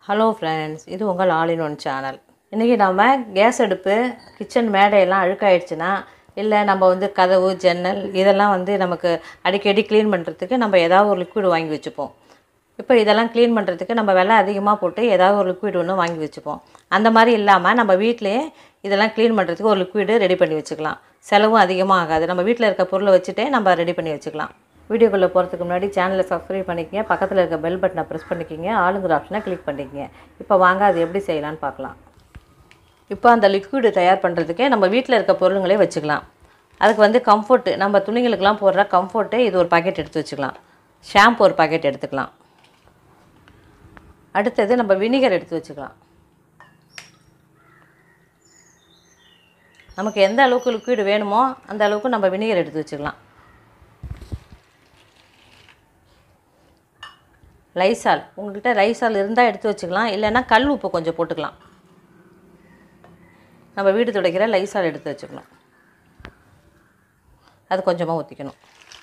hello friends இது உங்கள் all in one channel இன்றைக்கி நம்ம கேஸ் அடுப்பு கிச்சன் மேடையெல்லாம் அழுக்காயிடுச்சுன்னா இல்லை நம்ம வந்து கதவு ஜன்னல் இதெல்லாம் வந்து நமக்கு அடிக்கடி க்ளீன் பண்ணுறதுக்கு நம்ம ஏதாவது ஒரு லிக்விட் வாங்கி வச்சுப்போம் இப்போ இதெல்லாம் க்ளீன் பண்ணுறதுக்கு நம்ம விலை அதிகமாக போட்டு ஏதாவது ஒரு லிக்விட் ஒன்று வாங்கி வச்சுப்போம் அந்த மாதிரி இல்லாமல் நம்ம வீட்டிலேயே இதெல்லாம் க்ளீன் பண்ணுறதுக்கு ஒரு லிக்விடு ரெடி பண்ணி வச்சுக்கலாம் செலவும் அதிகமாக ஆகாது நம்ம வீட்டில் இருக்க பொருளை வச்சுட்டே நம்ம ரெடி பண்ணி வச்சுக்கலாம் வீடியோக்குள்ளே போகிறதுக்கு முன்னாடி சேனலை சப்ஸ்கிரைப் பண்ணிக்கங்க பக்கத்தில் இருக்க பெல் பட்டனை ப்ரெஸ் பண்ணிக்கிங்க ஆளுங்கிற ஆப்ஷனை கிளிக் பண்ணிக்கங்க இப்போ வாங்க அது எப்படி செய்யலான்னு பார்க்கலாம் இப்போ அந்த லிக்விடு தயார் பண்ணுறதுக்கே நம்ம வீட்டில் இருக்க பொருளுங்களே வச்சுக்கலாம் அதுக்கு வந்து கம்ஃபர்ட்டு நம்ம துணிகளுக்கெல்லாம் போடுற கம்ஃபர்ட்டு இது ஒரு பாக்கெட் எடுத்து வச்சுக்கலாம் ஷாம்பு ஒரு பாக்கெட் எடுத்துக்கலாம் அடுத்தது நம்ம வினிகர் எடுத்து வச்சுக்கலாம் நமக்கு எந்த அளவுக்கு லிக்விடு வேணுமோ அந்த அளவுக்கு நம்ம வினிகர் எடுத்து வச்சுக்கலாம் லைசால் உங்கள்கிட்ட லைசால் இருந்தால் எடுத்து வச்சுக்கலாம் இல்லைன்னா கல் உப்பு கொஞ்சம் போட்டுக்கலாம் நம்ம வீடு துடைக்கிற லைசால் எடுத்து வச்சுக்கலாம் அது கொஞ்சமாக ஊற்றிக்கணும்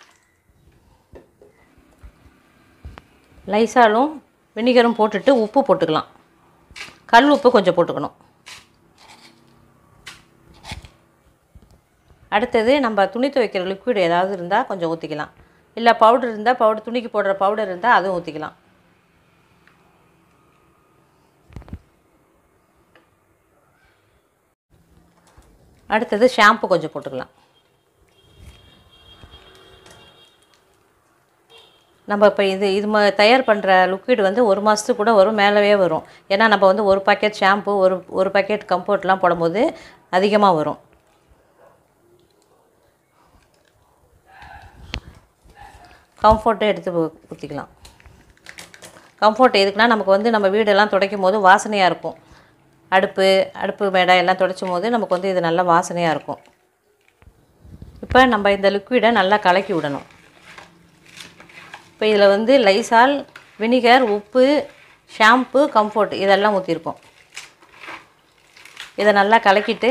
லைசாலும் வினிகரும் போட்டுட்டு உப்பு போட்டுக்கலாம் கல் உப்பு கொஞ்சம் போட்டுக்கணும் அடுத்தது நம்ம துணி துவைக்கிற லிக்விட் ஏதாவது இருந்தால் கொஞ்சம் ஊற்றிக்கலாம் இல்லை பவுடர் இருந்தால் பவுடர் துணிக்கு போடுற பவுடர் இருந்தால் அதுவும் ஊற்றிக்கலாம் அடுத்தது ஷாம்பு கொஞ்சம் போட்டுக்கலாம் நம்ம இப்போ இது இது ம தயார் பண்ணுற லிக்விட் வந்து ஒரு மாதத்துக்கு கூட வரும் மேலவே வரும் ஏன்னா நம்ம வந்து ஒரு பாக்கெட் ஷாம்பு ஒரு ஒரு பாக்கெட் கம்போர்ட்லாம் போடும்போது அதிகமாக வரும் கம்ஃபர்ட்டை எடுத்து ஊ- ஊற்றிக்கலாம் கம்ஃபர்ட் எதுக்குன்னா நமக்கு வந்து நம்ம வீடெல்லாம் துடைக்கும் போது வாசனையாக இருக்கும் அடுப்பு அடுப்பு மேடை எல்லாம் துடைச்சும் போது நமக்கு வந்து இது நல்ல வாசனையாக இருக்கும் இப்போ நம்ம இந்த லிக்விடை நல்லா கலக்கி விடணும் இப்போ இதில் வந்து லைசால் வினிகர் உப்பு ஷாம்பு கம்ஃபர்ட் இதெல்லாம் ஊற்றிருக்கோம் இதை நல்லா கலக்கிட்டு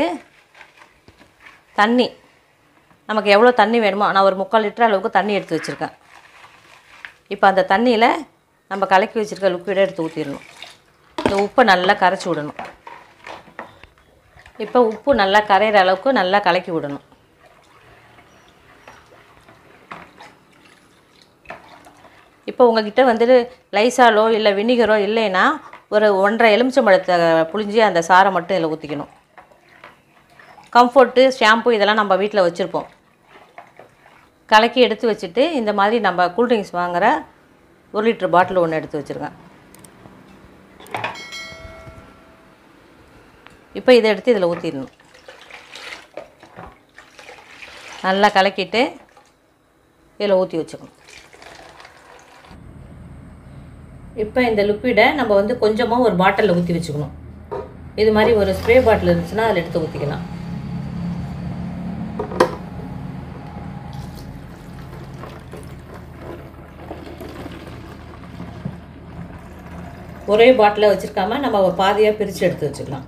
தண்ணி நமக்கு எவ்வளோ தண்ணி வேணுமோ நான் ஒரு முக்கால் லிட்டர் அளவுக்கு தண்ணி எடுத்து வச்சுருக்கேன் இப்போ அந்த தண்ணியில் நம்ம கலக்கி வச்சுருக்க லிக்விடை எடுத்து ஊற்றிடணும் இந்த உப்பை நல்லா கரைச்சி விடணும் இப்போ உப்பு நல்லா கரையிற அளவுக்கு நல்லா கலக்கி விடணும் இப்போ உங்ககிட்ட வந்துட்டு லைசாலோ இல்லை வினிகரோ இல்லைன்னா ஒரு ஒன்றரை எலுமிச்சம்பழத்தை புழிஞ்சி அந்த சாரை மட்டும் இதில் ஊற்றிக்கணும் கம்ஃபர்ட்டு ஷாம்பு இதெல்லாம் நம்ம வீட்டில் வச்சுருப்போம் கலக்கி எடுத்து வச்சுட்டு இந்த மாதிரி நம்ம கூல்ட்ரிங்க்ஸ் வாங்குகிற ஒரு லிட்டர் பாட்டில் ஒன்று எடுத்து வச்சுருக்கேன் இப்போ இதை எடுத்து இதில் ஊற்றிடணும் நல்லா கலக்கிட்டு இதில் ஊற்றி வச்சுக்கணும் இப்போ இந்த லிக்விடை நம்ம வந்து கொஞ்சமாக ஒரு பாட்டிலில் ஊற்றி வச்சுக்கணும் இது மாதிரி ஒரு ஸ்ப்ரே பாட்டில் இருந்துச்சுன்னா அதில் எடுத்து ஊற்றிக்கலாம் ஒரே பாட்டிலை வச்சுருக்காம நம்ம ஒரு பாதியாக பிரித்து எடுத்து வச்சுக்கலாம்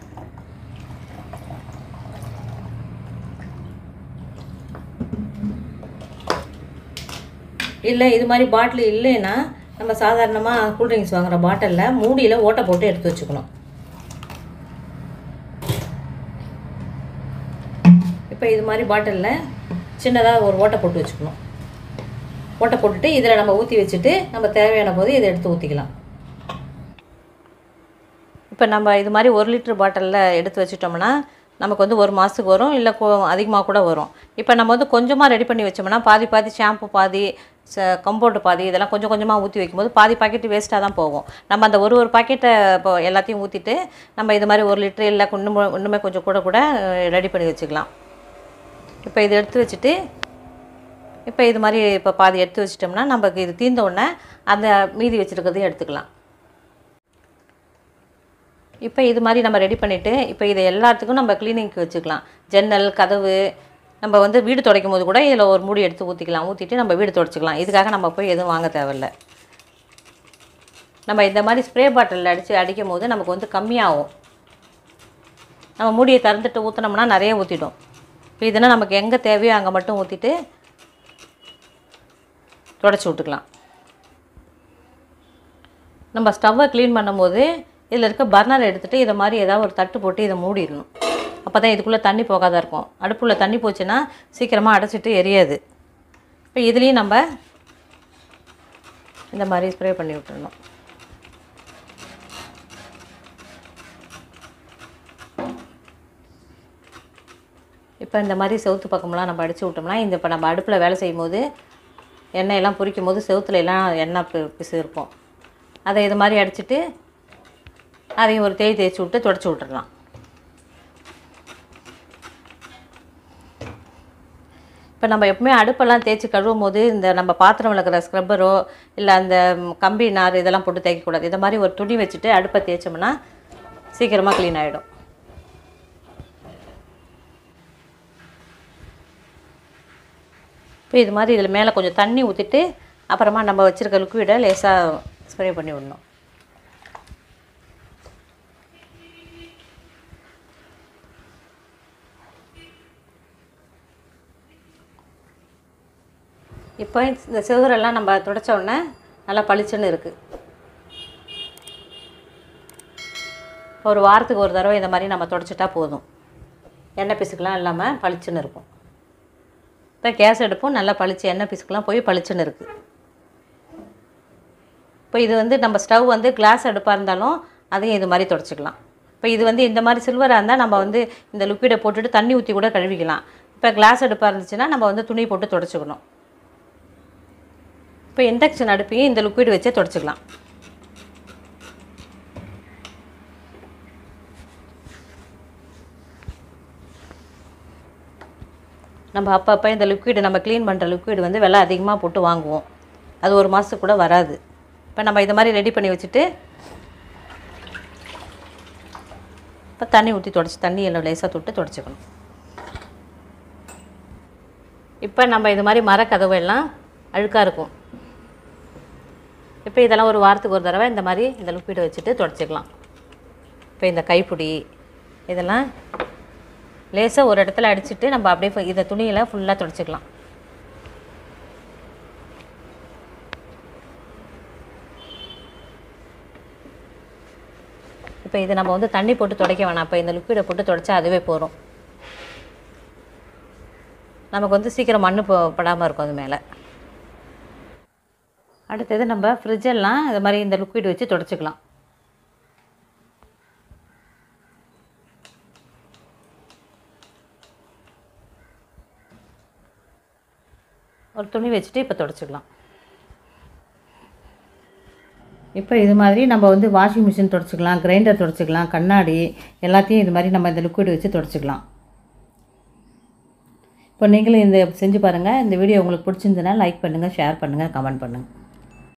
இல்லை இது மாதிரி பாட்டில் இல்லைன்னா நம்ம சாதாரணமாக கூல்ட்ரிங்க்ஸ் வாங்குகிற பாட்டிலில் மூடியில் ஓட்டை போட்டு எடுத்து வச்சுக்கணும் இப்போ இது மாதிரி பாட்டிலில் சின்னதாக ஒரு ஓட்டை போட்டு வச்சுக்கணும் ஓட்டை போட்டுட்டு இதில் நம்ம ஊற்றி வச்சுட்டு நம்ம தேவையான போது இதை எடுத்து ஊற்றிக்கலாம் இப்போ நம்ம இது மாதிரி ஒரு லிட்டர் பாட்டிலில் எடுத்து வச்சிட்டோம்னா நமக்கு வந்து ஒரு மாதத்துக்கு வரும் இல்லை அதிகமாக கூட வரும் இப்போ நம்ம வந்து கொஞ்சமாக ரெடி பண்ணி வச்சோம்னா பாதி பாதி ஷாம்பு பாதி ச கம்பவுண்டு பாதி இதெல்லாம் கொஞ்சம் கொஞ்சமாக ஊற்றி வைக்கும்போது பாதி பாக்கெட்டு வேஸ்ட்டாக தான் போகும் நம்ம அந்த ஒரு ஒரு பாக்கெட்டை இப்போ எல்லாத்தையும் ஊற்றிட்டு நம்ம இது மாதிரி ஒரு லிட்டர் இல்லை இன்னும் இன்னுமே கொஞ்சம் கூட கூட ரெடி பண்ணி வச்சுக்கலாம் இப்போ இதை எடுத்து வச்சுட்டு இப்போ இது மாதிரி இப்போ பாதி எடுத்து வச்சிட்டோம்னா நமக்கு இது தீர்ந்த உடனே அந்த மீதி வச்சுருக்கிறதையும் எடுத்துக்கலாம் இப்போ இது மாதிரி நம்ம ரெடி பண்ணிவிட்டு இப்போ இதை எல்லாத்துக்கும் நம்ம க்ளீனிங்க்கு வச்சுக்கலாம் ஜன்னல் கதவு நம்ம வந்து வீடு துடைக்கும் போது கூட இதில் ஒரு மூடி எடுத்து ஊற்றிக்கலாம் ஊற்றிட்டு நம்ம வீடு துடைச்சிக்கலாம் இதுக்காக நம்ம போய் எதுவும் வாங்க தேவையில்ல நம்ம இந்த மாதிரி ஸ்ப்ரே பாட்டிலில் அடித்து அடிக்கும் போது நமக்கு வந்து கம்மியாகும் நம்ம மூடியை திறந்துட்டு ஊற்றினோம்னா நிறைய ஊற்றிடும் இப்போ இதனால் நமக்கு எங்கே தேவையோ அங்கே மட்டும் ஊற்றிட்டு தொடச்சி விட்டுக்கலாம் நம்ம ஸ்டவ்வை க்ளீன் பண்ணும்போது இதில் இருக்க பர்னர் எடுத்துகிட்டு இதை மாதிரி ஏதாவது ஒரு தட்டு போட்டு இதை மூடிடணும் அப்போ தான் இதுக்குள்ளே தண்ணி போகாத இருக்கும் அடுப்புள்ள தண்ணி போச்சுன்னா சீக்கிரமாக அடைச்சிட்டு எரியாது இப்போ இதுலேயும் நம்ம இந்த மாதிரி ஸ்ப்ரே பண்ணி விட்டுறணும் இப்போ இந்த மாதிரி செவுத்து பக்கம்லாம் நம்ம அடித்து விட்டோம்னா இந்த இப்போ நம்ம அடுப்பில் வேலை செய்யும் போது எண்ணெயெல்லாம் பொரிக்கும் போது செவுத்துல எல்லாம் எண்ணெய் பி பிசு இருக்கும் அதை இது மாதிரி அடிச்சிட்டு அதையும் ஒரு தேய் தேய்ச்சி விட்டு தொடச்சி விட்டுறலாம் இப்போ நம்ம எப்பவுமே அடுப்பெல்லாம் தேய்ச்சி கழுவும் போது இந்த நம்ம பாத்திரம் விளக்குற ஸ்க்ரப்பரோ இல்லை அந்த ம், கம்பி நார் இதெல்லாம் போட்டு தேய்க்கக்கூடாது இதை மாதிரி ஒரு துணி வச்சுட்டு அடுப்பை தேய்ச்சோம்னா சீக்கிரமாக க்ளீன் ஆகிடும் இப்போ இது மாதிரி இதில் மேலே கொஞ்சம் தண்ணி ஊற்றிட்டு அப்புறமா நம்ம வச்சுருக்க லிக்விடை லேசாக ஸ்ப்ரே பண்ணி விடணும் இப்போ இந்த செவுரெல்லாம் நம்ம துடைச்ச உடனே நல்லா பளிச்சுன்னு இருக்குது ஒரு வாரத்துக்கு ஒரு தடவை இந்த மாதிரி நம்ம துடைச்சிட்டா போதும் எண்ணெய் பிசுக்கெலாம் இல்லாமல் பளிச்சுன்னு இருக்கும் இப்போ கேஸ் அடுப்பும் நல்லா பளிச்சு எண்ணெய் பிசுக்கெலாம் போய் பளிச்சுன்னு இருக்குது இப்போ இது வந்து நம்ம ஸ்டவ் வந்து கிளாஸ் அடுப்பாக இருந்தாலும் அதையும் இது மாதிரி தொடச்சிக்கலாம் இப்போ இது வந்து இந்த மாதிரி சில்வராக இருந்தால் நம்ம வந்து இந்த லிக்விடை போட்டுட்டு தண்ணி ஊற்றி கூட கழுவிக்கலாம் இப்போ கிளாஸ் அடுப்பாக இருந்துச்சுன்னா நம்ம வந்து துணி போட்டு தொடச்சிக்கணும் இப்போ இண்டக்ஷன் அடுப்பையும் இந்த லிக்விட் வச்சே தொடச்சிக்கலாம் நம்ம அப்பப்போ இந்த லிக்விடு நம்ம க்ளீன் பண்ணுற லிக்விட் வந்து விலை அதிகமாக போட்டு வாங்குவோம் அது ஒரு மாதத்துக்கு கூட வராது இப்போ நம்ம இது மாதிரி ரெடி பண்ணி வச்சுட்டு இப்போ தண்ணி ஊற்றி தொடச்சி தண்ணி எல்லாம் லேசாக தொட்டு தொடச்சிக்கணும் இப்போ நம்ம இது மாதிரி மரக்கதவு எல்லாம் அழுக்காக இருக்கும் இப்போ இதெல்லாம் ஒரு வாரத்துக்கு ஒரு தடவை இந்த மாதிரி இந்த லிக்விடை வச்சுட்டு தொடச்சிக்கலாம் இப்போ இந்த கைப்பிடி இதெல்லாம் லேசாக ஒரு இடத்துல அடிச்சுட்டு நம்ம அப்படியே ஃபு- இதை துணியில் ஃபுல்லாக தொடச்சிக்கலாம் இப்போ இது நம்ம வந்து தண்ணி போட்டு துடைக்க வேணாம் இப்போ இந்த லிக்விடை போட்டு துடைச்சா அதுவே போதும் நமக்கு வந்து சீக்கிரம் மண் படாமல் இருக்கும் அது மேலே அடுத்தது நம்ம ஃப்ரிட்ஜெல்லாம் இது மாதிரி இந்த லிக்விட் வச்சு தொடச்சிக்கலாம் ஒரு துணி வச்சுட்டு இப்போ தொடச்சிக்கலாம் இப்போ இது மாதிரி நம்ம வந்து வாஷிங் மிஷின் தொடச்சிக்கலாம் கிரைண்டர் தொடச்சிக்கலாம் கண்ணாடி எல்லாத்தையும் இது மாதிரி நம்ம இந்த லிக்விட் வச்சு தொடச்சிக்கலாம் இப்போ நீங்களும் இந்த செஞ்சு பாருங்கள் இந்த வீடியோ உங்களுக்கு பிடிச்சிருந்ததுன்னா லைக் பண்ணுங்கள் ஷேர் பண்ணுங்கள் கமெண்ட் பண்ணுங்கள்